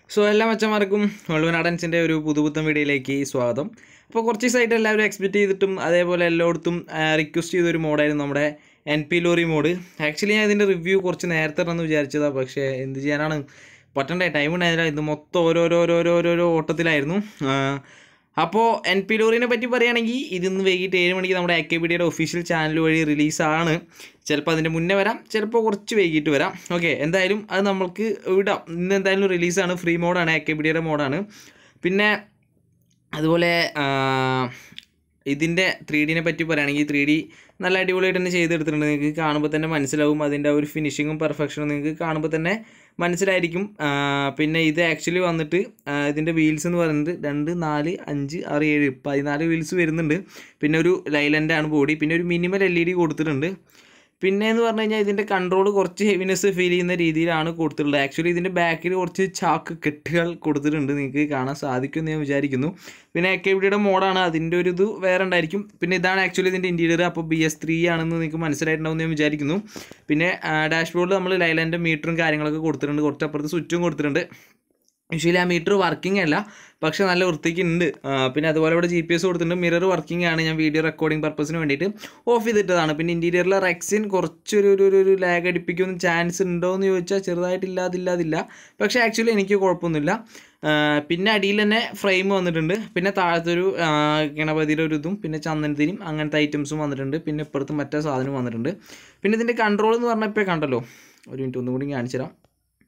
so എല്ലാ മച്ചന്മാർക്കും വള്ളുവനാടൻസിൻ്റെ ഒരു പുതുപുത്തൻ വീഡിയോയിലേക്ക് സ്വാഗതം അപ്പോൾ കുറച്ച് ദിവസമായിട്ട് എല്ലാവരും എക്സ്പെക്റ്റ് ചെയ്തിട്ടും അതേപോലെ എല്ലായിടത്തും റിക്വസ്റ്റ് ചെയ്തൊരു മോഡായിരുന്നു നമ്മുടെ N P lorry mod actually ഞാൻ ഇതിൻ്റെ റിവ്യൂ കുറച്ച് നേരത്തെ ഇടണമെന്ന് വിചാരിച്ചതാണ് പക്ഷേ എന്ത് ചെയ്യാനാണ് പറ്റണ്ടേ ടൈം ഉണ്ടായിരുന്നില്ല ഇത് മൊത്തം ഓരോരോ ഓരോരോ ഓരോരോ ഓട്ടത്തിലായിരുന്നു അപ്പോൾ എൻ പി ലോറിനെ പറ്റി പറയുകയാണെങ്കിൽ ഇതിന്ന് വൈകിട്ട് ഏഴ് മണിക്ക് നമ്മുടെ എ കെ ബി ഡിയുടെ ഒഫീഷ്യൽ ചാനൽ വഴി റിലീസാണ് ചിലപ്പോൾ അതിൻ്റെ മുന്നേ വരാം ചിലപ്പോൾ കുറച്ച് വൈകിട്ട് വരാം ഓക്കെ എന്തായാലും അത് നമ്മൾക്ക് വിടാം ഇന്ന് എന്തായാലും റിലീസാണ് ഫ്രീ മോഡാണ് എ കെ ബി ഡിയുടെ മോഡാണ് പിന്നെ അതുപോലെ ഇതിൻ്റെ ത്രീ ഡിനെ പറ്റി പറയുകയാണെങ്കിൽ ത്രീ ഡി നല്ല അടിപൊളിയായിട്ട് തന്നെ ചെയ്തെടുത്തിട്ടുണ്ട് നിങ്ങൾക്ക് കാണുമ്പോൾ തന്നെ മനസ്സിലാവും അതിൻ്റെ ആ ഒരു ഫിനിഷിങ്ങും പെർഫെക്ഷനും നിങ്ങൾക്ക് കാണുമ്പോൾ തന്നെ മനസ്സിലായിരിക്കും ആ, പിന്നെ ഇത് ആക്ച്വലി വന്നിട്ട് ആ, ഇതിൻ്റെ വീൽസ് എന്ന് പറയുന്നത് രണ്ട് നാല് അഞ്ച് ആറ് ഏഴ് പതിനാല് വീൽസ് വരുന്നുണ്ട് പിന്നെ ഒരു ലൈലൻ്റെ ആണ് ബോഡി പിന്നെ ഒരു മിനിമൽ എൽ ഇ ഡി കൊടുത്തിട്ടുണ്ട് പിന്നെ എന്ന് പറഞ്ഞു കഴിഞ്ഞാൽ ഇതിൻ്റെ കൺട്രോൾ കുറച്ച് ഹെവിനെസ് ഫീൽ ചെയ്യുന്ന രീതിയിലാണ് കൊടുത്തിട്ടുള്ളത് ആക്ച്വലി ഇതിൻ്റെ ബാക്കിൽ കുറച്ച് ചാക്ക് കെട്ടുകൾ കൊടുത്തിട്ടുണ്ട് നിങ്ങൾക്ക് കാണാൻ സാധിക്കുമെന്ന് ഞാൻ വിചാരിക്കുന്നു പിന്നെ എ കെ വിഡിയുടെ മോഡാണ് അതിൻ്റെ ഒരു ഇത് വേറെ ഉണ്ടായിരിക്കും പിന്നെ ഇതാണ് ആക്ച്വലി ഇതിൻ്റെ ഇൻറ്റീരിയർ അപ്പോൾ ബി എസ് ത്രീ ആണെന്ന് നിങ്ങൾക്ക് മനസ്സിലായിട്ടുണ്ടാവും ഞാൻ വിചാരിക്കുന്നു പിന്നെ ഡാഷ്ബോർഡിൽ നമ്മൾ ലൈലാൻ്റെ മീറ്ററും കാര്യങ്ങളൊക്കെ കൊടുത്തിട്ടുണ്ട് കുറച്ച് അപ്പുറത്ത് സ്വിച്ചും കൊടുത്തിട്ടുണ്ട് യൂഷ്വലി ആ മീറ്റർ വർക്കിംഗ് അല്ല പക്ഷെ നല്ല വൃത്തിക്ക് ഉണ്ട് ആ, പിന്നെ അതുപോലെ ഇവിടെ ജി പി എസ് കൊടുത്തിട്ടുണ്ട് മിറർ വർക്കിംഗ് ആണ് ഞാൻ വീഡിയോ റെക്കോർഡിംഗ് പർപ്പസിന് വേണ്ടിയിട്ട് ഓഫ് ചെയ്തിട്ടതാണ് പിന്നെ ഇൻറ്റീരിയറിലെ റെക്സിൻ കുറച്ചൊരു ഒരു ഒരു ഒരു ലാഗ് അടിപ്പിക്കുന്ന ചാൻസ് ഉണ്ടോ എന്ന് ചോദിച്ചാൽ ചെറുതായിട്ടില്ല അതില്ല അതില്ല പക്ഷേ ആക്ച്വലി എനിക്ക് കുഴപ്പമൊന്നുമില്ല ആ, പിന്നെ അടിയിൽ തന്നെ ഫ്രെയിം വന്നിട്ടുണ്ട് പിന്നെ താഴത്തൊരു ആ, ഗണപതിയുടെ ഒരു ഇതും പിന്നെ ചന്ദനത്തിനും അങ്ങനത്തെ ഐറ്റംസും വന്നിട്ടുണ്ട് പിന്നെ ഇപ്പുറത്ത് മറ്റേ സാധനം വന്നിട്ടുണ്ട് പിന്നെ ഇതിൻ്റെ കൺട്രോൾ എന്ന് പറഞ്ഞാൽ ഇപ്പോൾ കണ്ടല്ലോ ഒരു മിനിറ്റ് ഒന്നും കൂടി കാണിച്ചു തരാം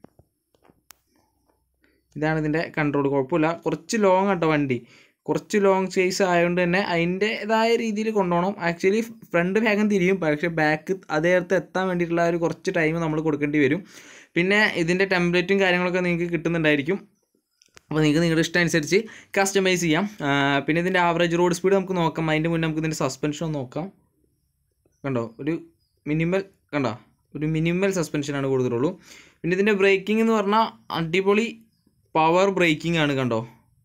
ഇതാണ് ഇതിൻ്റെ കൺട്രോൾ കുഴപ്പമില്ല കുറച്ച് ലോങ് ആട്ടോ വണ്ടി കുറച്ച് ലോങ് ചേസ് ആയതുകൊണ്ട് തന്നെ അതിൻ്റെതായ രീതിയിൽ കൊണ്ടുപോകണം ആക്ച്വലി ഫ്രണ്ട് ഭാഗം തിരിയും പക്ഷേ ബാക്ക് അതേ അടുത്ത് എത്താൻ വേണ്ടിയിട്ടുള്ള ഒരു കുറച്ച് ടൈം നമ്മൾ കൊടുക്കേണ്ടി വരും പിന്നെ ഇതിൻ്റെ ടെംപ്ലേറ്റും കാര്യങ്ങളൊക്കെ നിങ്ങൾക്ക് കിട്ടുന്നുണ്ടായിരിക്കും അപ്പോൾ നിങ്ങൾക്ക് നിങ്ങളുടെ ഇഷ്ടം അനുസരിച്ച് കസ്റ്റമൈസ് ചെയ്യാം ആ, പിന്നെ ഇതിൻ്റെ ആവറേജ് റോഡ് സ്പീഡ് നമുക്ക് നോക്കാം അതിൻ്റെ മുന്നേ നമുക്ക് ഇതിൻ്റെ സസ്പെൻഷൻ ഒന്ന് നോക്കാം കണ്ടോ ഒരു മിനിമൽ കണ്ടോ ഒരു മിനിമൽ സസ്പെൻഷനാണ് കൊടുത്തിട്ടുള്ളൂ പിന്നെ ഇതിൻ്റെ ബ്രേക്കിംഗ് എന്ന് പറഞ്ഞാൽ അടിപൊളി പവർ ബ്രേക്കിംഗ് ആണ് കണ്ടോ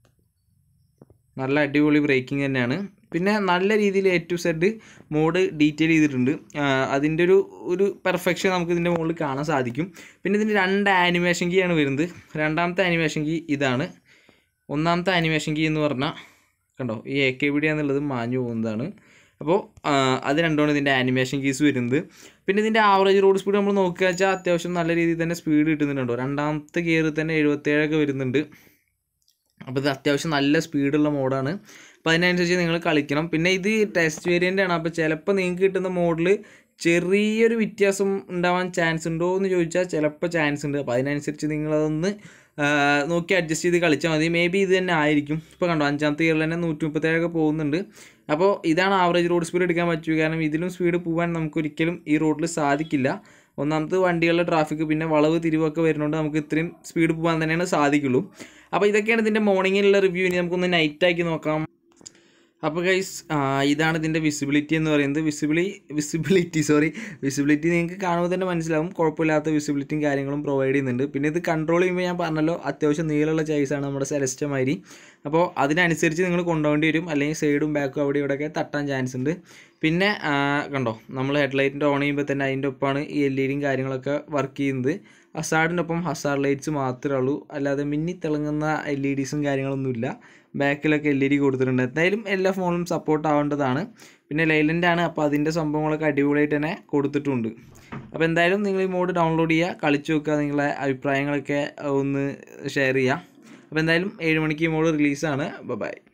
നല്ല അടിപൊളി ബ്രേക്കിംഗ് തന്നെയാണ് പിന്നെ നല്ല രീതിയിൽ A to Z mod detail ചെയ്തിട്ടുണ്ട് അതിൻ്റെ ഒരു ഒരു പെർഫെക്ഷൻ നമുക്ക് ഇതിൻ്റെ മുകളിൽ കാണാൻ സാധിക്കും പിന്നെ ഇതിൻ്റെ രണ്ട് ആനിമേഷൻ കീ ആണ് വരുന്നത് രണ്ടാമത്തെ ആനിമേഷൻ കീ ഇതാണ് ഒന്നാമത്തെ ആനിമേഷൻ കീ എന്ന് പറഞ്ഞാൽ കണ്ടോ ഈ എ കെ ബി ഡി എന്നുള്ളത് മാഞ്ഞു പോകുന്നതാണ് അപ്പോൾ അത് രണ്ടുമാണ് ഇതിൻ്റെ ആനിമേഷൻ കീസ് വരുന്നത് പിന്നെ ഇതിൻ്റെ ആവറേജ് റോഡ് സ്പീഡ് നമ്മൾ നോക്കുക വെച്ചാൽ അത്യാവശ്യം നല്ല രീതിയിൽ തന്നെ സ്പീഡ് കിട്ടുന്നുണ്ടോ രണ്ടാമത്തെ ഗിയറിൽ തന്നെ എഴുപത്തേഴൊക്കെ വരുന്നുണ്ട് അപ്പോൾ ഇത് അത്യാവശ്യം നല്ല സ്പീഡുള്ള മോഡാണ് അപ്പോൾ അതിനനുസരിച്ച് നിങ്ങൾ കളിക്കണം പിന്നെ ഇത് ടെസ്റ്റ് വേരിയൻ്റ് ആണ് അപ്പോൾ ചിലപ്പോൾ നിങ്ങൾക്ക് കിട്ടുന്ന മോഡൽ ചെറിയൊരു വ്യത്യാസം ഉണ്ടാവാൻ ചാൻസ് ഉണ്ടോ എന്ന് ചോദിച്ചാൽ ചിലപ്പോൾ ചാൻസ് ഉണ്ട് അപ്പോൾ അതിനനുസരിച്ച് നിങ്ങളതൊന്ന് ആ, നോക്കി അഡ്ജസ്റ്റ് ചെയ്ത് കളിച്ചാൽ മതി മേ ബി ഇത് തന്നെ ആയിരിക്കും ഇപ്പോൾ കണ്ടോ അഞ്ചാമത്തെ ഇയറിൽ തന്നെ നൂറ്റി മുപ്പത്തേഴൊക്കെ പോകുന്നുണ്ട് അപ്പോൾ ഇതാണ് ആവറേജ് റോഡ് സ്പീഡ് എടുക്കാൻ പറ്റുക കാരണം ഇതിലും സ്പീഡ് പോകാൻ നമുക്കൊരിക്കലും ഈ റോഡിൽ സാധിക്കില്ല ഒന്നാമത് വണ്ടികളുടെ ട്രാഫിക് പിന്നെ വളവ് തിരിവൊക്കെ വരുന്നതുകൊണ്ട് നമുക്ക് ഇത്രയും സ്പീഡ് പോകാൻ തന്നെയാണ് സാധിക്കുള്ളൂ അപ്പോൾ ഇതൊക്കെയാണ് ഇതിൻ്റെ മോർണിംഗിലുള്ള റിവ്യൂ ഇനി നമുക്കൊന്ന് നൈറ്റാക്കി നോക്കാം അപ്പോൾ ഗൈസ് ഇതാണ് ഇതിൻ്റെ വിസിബിലിറ്റി എന്ന് പറയുന്നത് വിസിബിലി വിസിബിലിറ്റി സോറി വിസിബിലിറ്റി നിങ്ങൾക്ക് കാണുമ്പോൾ തന്നെ മനസ്സിലാവും കുഴപ്പമില്ലാത്ത വിസിബിലിറ്റിയും കാര്യങ്ങളും പ്രൊവൈഡ് ചെയ്യുന്നുണ്ട് പിന്നെ ഇത് കൺട്രോൾ ചെയ്യുമ്പോൾ ഞാൻ പറഞ്ഞല്ലോ അത്യാവശ്യം നീളമുള്ള ചൈസാണ് നമ്മുടെ സെലസ്റ്റ മാതിരി അപ്പോൾ അതിനനുസരിച്ച് നിങ്ങൾ കൊണ്ടുപോകേണ്ടി വരും അല്ലെങ്കിൽ സൈഡും ബാക്കും അവിടെ ഇവിടെയൊക്കെ തട്ടാൻ ചാൻസ് ഉണ്ട് പിന്നെ ആ, കണ്ടോ നമ്മൾ ഹെഡ്ലൈറ്റിൻ്റെ ഓൺ ചെയ്യുമ്പോൾ തന്നെ അതിൻ്റെ ഒപ്പമാണ് ഈ എൽ ഇ ഡിയും കാര്യങ്ങളൊക്കെ വർക്ക് ചെയ്യുന്നത് ഹസാർഡിൻ്റെ ഒപ്പം ഹസാർ ലൈറ്റ്സ് മാത്രമേ ഉള്ളൂ അല്ലാതെ മിന്നി തിളങ്ങുന്ന എൽ ഇ ഡീസും കാര്യങ്ങളൊന്നുമില്ല ബാക്കിലൊക്കെ എൽ ഇ ഡി കൊടുത്തിട്ടുണ്ട് എന്തായാലും എല്ലാ ഫോണിലും സപ്പോർട്ട് ആവേണ്ടതാണ് പിന്നെ ലൈലൻ്റ് ആണ് അപ്പോൾ അതിൻ്റെ സംഭവങ്ങളൊക്കെ അടിപൊളിയായിട്ട് തന്നെ കൊടുത്തിട്ടുണ്ട് അപ്പോൾ എന്തായാലും നിങ്ങൾ ഈ മോഡ് ഡൗൺലോഡ് ചെയ്യുക കളിച്ച് നോക്കുക നിങ്ങളെ അഭിപ്രായങ്ങളൊക്കെ ഒന്ന് ഷെയർ ചെയ്യുക അപ്പോൾ എന്തായാലും ഏഴ് മണിക്ക് ഈ മോഡ് റിലീസാണ് ബൈ